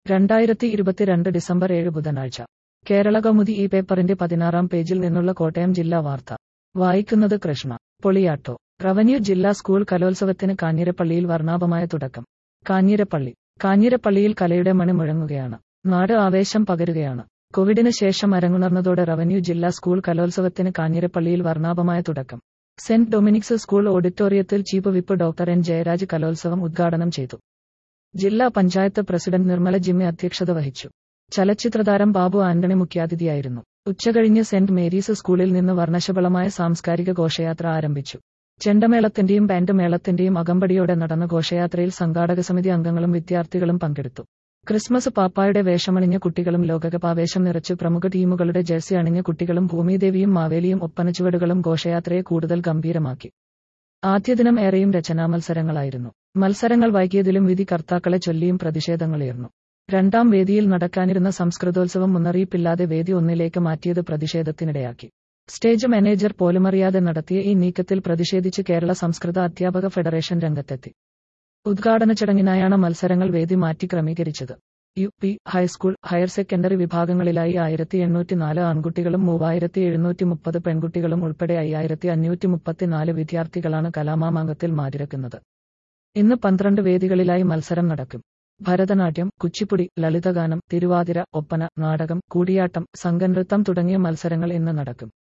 രണ്ടായിരത്തി ഇരുപത്തിരണ്ട് ഡിസംബർ ഏഴ് ബുധനാഴ്ച കേരള കൗമുദി ഈ പേപ്പറിന്റെ പതിനാറാം പേജിൽ നിന്നുള്ള കോട്ടയം ജില്ലാ വാർത്ത വായിക്കുന്നത് കൃഷ്ണ പൊളിയാട്ടോ റവന്യൂ ജില്ലാ സ്കൂൾ കലോത്സവത്തിന് കാഞ്ഞിരപ്പള്ളിയിൽ വർണ്ണാഭമായ തുടക്കം കാഞ്ഞിരപ്പള്ളി കാഞ്ഞിരപ്പള്ളിയിൽ കലയുടെ മണി മുഴങ്ങുകയാണ് നാട് ആവേശം പകരുകയാണ് കോവിഡിന് ശേഷം അരങ്ങുണർന്നതോടെ റവന്യൂ ജില്ലാ സ്കൂൾ കലോത്സവത്തിന് കാഞ്ഞിരപ്പള്ളിയിൽ വർണ്ണാഭമായ തുടക്കം സെന്റ് ഡൊമിനിക്സ് സ്കൂൾ ഓഡിറ്റോറിയത്തിൽ chief whip doctor N Jayaraj കലോത്സവം ഉദ്ഘാടനം ചെയ്തു ജില്ലാ പഞ്ചായത്ത് പ്രസിഡന്റ് നിർമ്മല ജിമ്മി അധ്യക്ഷത വഹിച്ചു ചലച്ചിത്രതാരം ബാബു ആന്റണി മുഖ്യാതിഥിയായിരുന്നു ഉച്ചകഴിഞ്ഞ് സെന്റ് മേരീസ് സ്കൂളിൽ നിന്ന് വർണ്ണശബളമായ സാംസ്കാരിക ഘോഷയാത്ര ആരംഭിച്ചു ചെണ്ടമേളത്തിന്റെയും ബാൻഡ് മേളത്തിന്റെയും അകമ്പടിയോടെ നടന്ന ഘോഷയാത്രയിൽ സംഘാടക സമിതി അംഗങ്ങളും വിദ്യാർത്ഥികളും പങ്കെടുത്തു ക്രിസ്മസ് പാപ്പായുടെ വേഷമണിഞ്ഞ കുട്ടികളും ലോകകപാവേശം നിറച്ച് പ്രമുഖ ടീമുകളുടെ ജേഴ്സി അണിഞ്ഞ കുട്ടികളും ഭൂമിദേവിയും മാവേലിയും ഒപ്പനച്ചുവടുകളും ഘോഷയാത്രയെ കൂടുതൽ ഗംഭീരമാക്കി ആദ്യ ദിനം ഏറെയും രചനാ മത്സരങ്ങളായിരുന്നു മത്സരങ്ങൾ വൈകിയതിലും വിധി കർത്താക്കളെ ചൊല്ലിയും പ്രതിഷേധങ്ങളുയർന്നു രണ്ടാം വേദിയിൽ നടക്കാനിരുന്ന സംസ്കൃതോത്സവം മുന്നറിയിപ്പില്ലാതെ വേദി ഒന്നിലേക്ക് മാറ്റിയത് പ്രതിഷേധത്തിനിടയാക്കി സ്റ്റേജ് മാനേജർ പോലുമറിയാതെ നടത്തിയ ഈ നീക്കത്തിൽ പ്രതിഷേധിച്ച് കേരള സംസ്കൃത അധ്യാപക ഫെഡറേഷൻ രംഗത്തെത്തി ഉദ്ഘാടന ചടങ്ങിനായാണ് മത്സരങ്ങൾ വേദി മാറ്റി ക്രമീകരിച്ചത് U P high school higher secondary വിഭാഗങ്ങളിലായി ആയിരത്തി എണ്ണൂറ്റിനാല് ആൺകുട്ടികളും മൂവായിരത്തി എഴുന്നൂറ്റി മുപ്പത് പെൺകുട്ടികളും ഉൾപ്പെടെ അയ്യായിരത്തി അഞ്ഞൂറ്റി മുപ്പത്തിനാല് വിദ്യാർത്ഥികളാണ് കലാമാമാങ്കത്തിൽ മാറ്റിരക്കുന്നത് ഇന്ന് പന്ത്രണ്ട് വേദികളിലായി മത്സരം നടക്കും ഭരതനാട്യം കുച്ചിപ്പുടി ലളിതഗാനം തിരുവാതിര ഒപ്പന നാടകം കൂടിയാട്ടം സംഘനൃത്തം തുടങ്ങിയ മത്സരങ്ങൾ ഇന്ന് നടക്കും